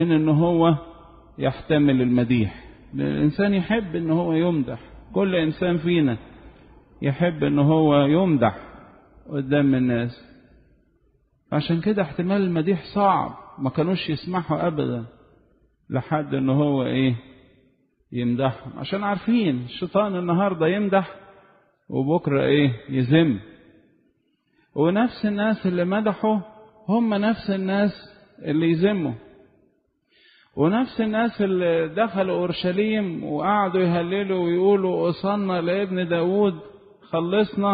ان هو يحتمل المديح الانسان يحب ان هو يمدح كل انسان فينا يحب ان هو يمدح قدام الناس عشان كده احتمال المديح صعب ما كانوش يسمحوا ابدا لحد ان هو ايه يمدحهم عشان عارفين الشيطان النهارده يمدح وبكره ايه يذم ونفس الناس اللي مدحوا هم نفس الناس اللي يذموا ونفس الناس اللي دخلوا اورشليم وقعدوا يهللوا ويقولوا وصلنا لابن داود خلصنا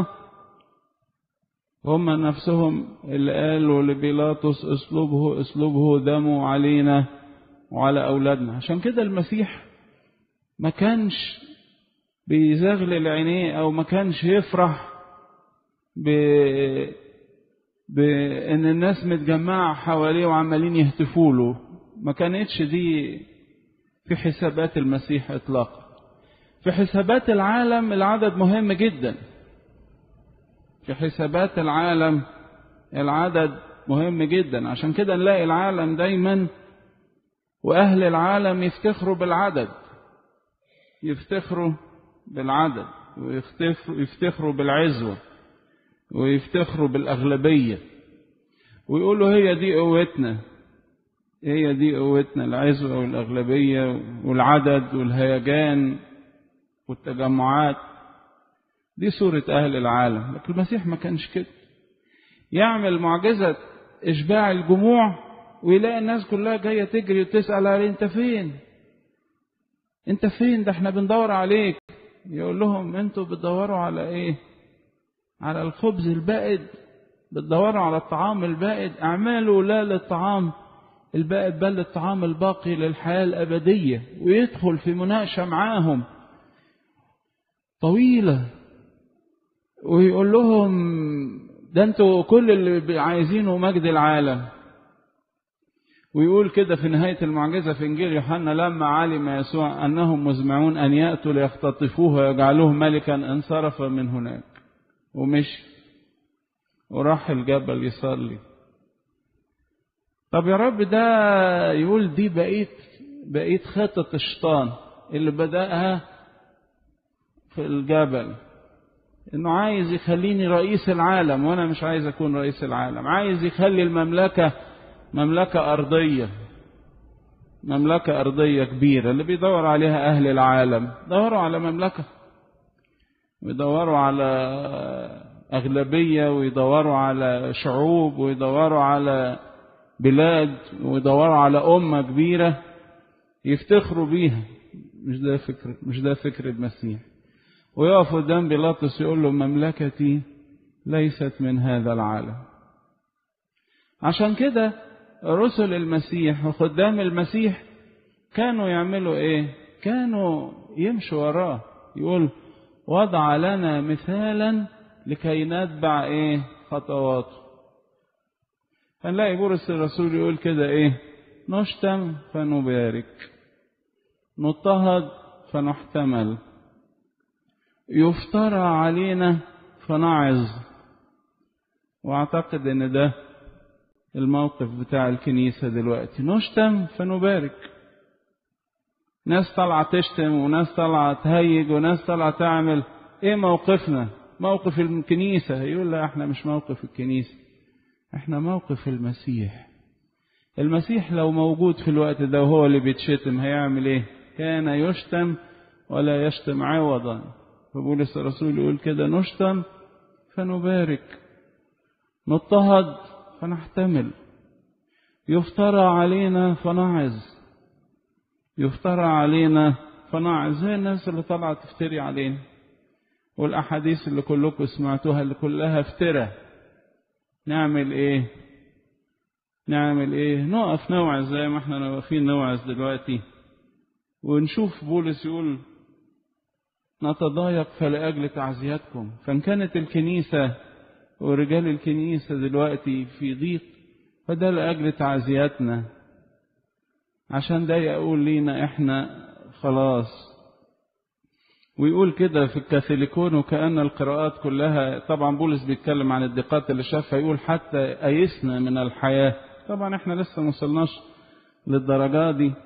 هم نفسهم اللي قالوا لبيلاطس اسلوبه اسلوبه دمه علينا وعلى اولادنا عشان كده المسيح ما كانش بيزغلل عينيه او ما كانش يفرح ب بان الناس متجمعه حواليه وعمالين يهتفوا له ما كانتش دي في حسابات المسيح اطلاقا في حسابات العالم العدد مهم جدا في حسابات العالم العدد مهم جدا عشان كده نلاقي العالم دايما واهل العالم يفتخروا بالعدد يفتخروا بالعدد ويفتخروا بالعزوه ويفتخروا بالاغلبيه ويقولوا هي دي قوتنا هي دي قوتنا العزوة والأغلبية والعدد والهيجان والتجمعات دي صورة أهل العالم لكن المسيح ما كانش كده يعمل معجزة إشباع الجموع ويلاقي الناس كلها جاية تجري وتسأل عليه أنت فين أنت فين ده احنا بندور عليك يقول لهم أنتوا بتدوروا على إيه على الخبز البائد بتدوروا على الطعام البائد اعملوا لا للطعام البائد بل الطعام الباقي للحياة الأبدية ويدخل في مناقشة معاهم طويلة ويقول لهم ده انتوا كل اللي عايزينه مجد العالم ويقول كده في نهاية المعجزة في إنجيل يوحنا لما علم يسوع أنهم مزمعون أن يأتوا ليختطفوه ويجعلوه ملكا انصرف من هناك ومشي وراح الجبل يصلي طب يا رب ده يقول دي بقيت بقيت خطة الشيطان اللي بدأها في الجبل انه عايز يخليني رئيس العالم وانا مش عايز اكون رئيس العالم عايز يخلي المملكة مملكة ارضية مملكة ارضية كبيرة اللي بيدور عليها اهل العالم دوروا على مملكة ويدوروا على اغلبية ويدوروا على شعوب ويدوروا على بلاد ويدوروا على أمة كبيرة يفتخروا بيها مش ده فكر مش ده فكر المسيح ويقف قدام بيلاطس يقول له مملكتي ليست من هذا العالم عشان كده رسل المسيح وخدام المسيح كانوا يعملوا ايه كانوا يمشوا وراه يقول وضع لنا مثالا لكي نتبع ايه خطواته هنلاقي بولس الرسول يقول كده ايه نشتم فنبارك نضطهد فنحتمل يفترى علينا فنعظ واعتقد ان ده الموقف بتاع الكنيسة دلوقتي نشتم فنبارك ناس طالعة تشتم وناس طالعة تهيج وناس طالعة تعمل ايه موقفنا موقف الكنيسة يقول لا احنا مش موقف الكنيسة احنا موقف المسيح المسيح لو موجود في الوقت ده وهو اللي بيتشتم هيعمل ايه كان يشتم ولا يشتم عوضا فبولس الرسول يقول كده نشتم فنبارك نضطهد فنحتمل يفترى علينا فنعظ يفترى علينا فنعظ زي الناس اللي طالعه تفتري علينا والاحاديث اللي كلكم سمعتوها اللي كلها افترى نعمل ايه نعمل ايه نقف نوعظ زي ما احنا واقفين نوعظ دلوقتي ونشوف بولس يقول نتضايق فلأجل تعزيتكم فإن كانت الكنيسة ورجال الكنيسة دلوقتي في ضيق فده لأجل تعزيتنا عشان ده يقول لينا احنا خلاص ويقول كده في الكاثوليكون وكأن القراءات كلها طبعا بولس بيتكلم عن الضيقات اللي شافها يقول حتى أيسنا من الحياة طبعا احنا لسه ما وصلناش للدرجة دي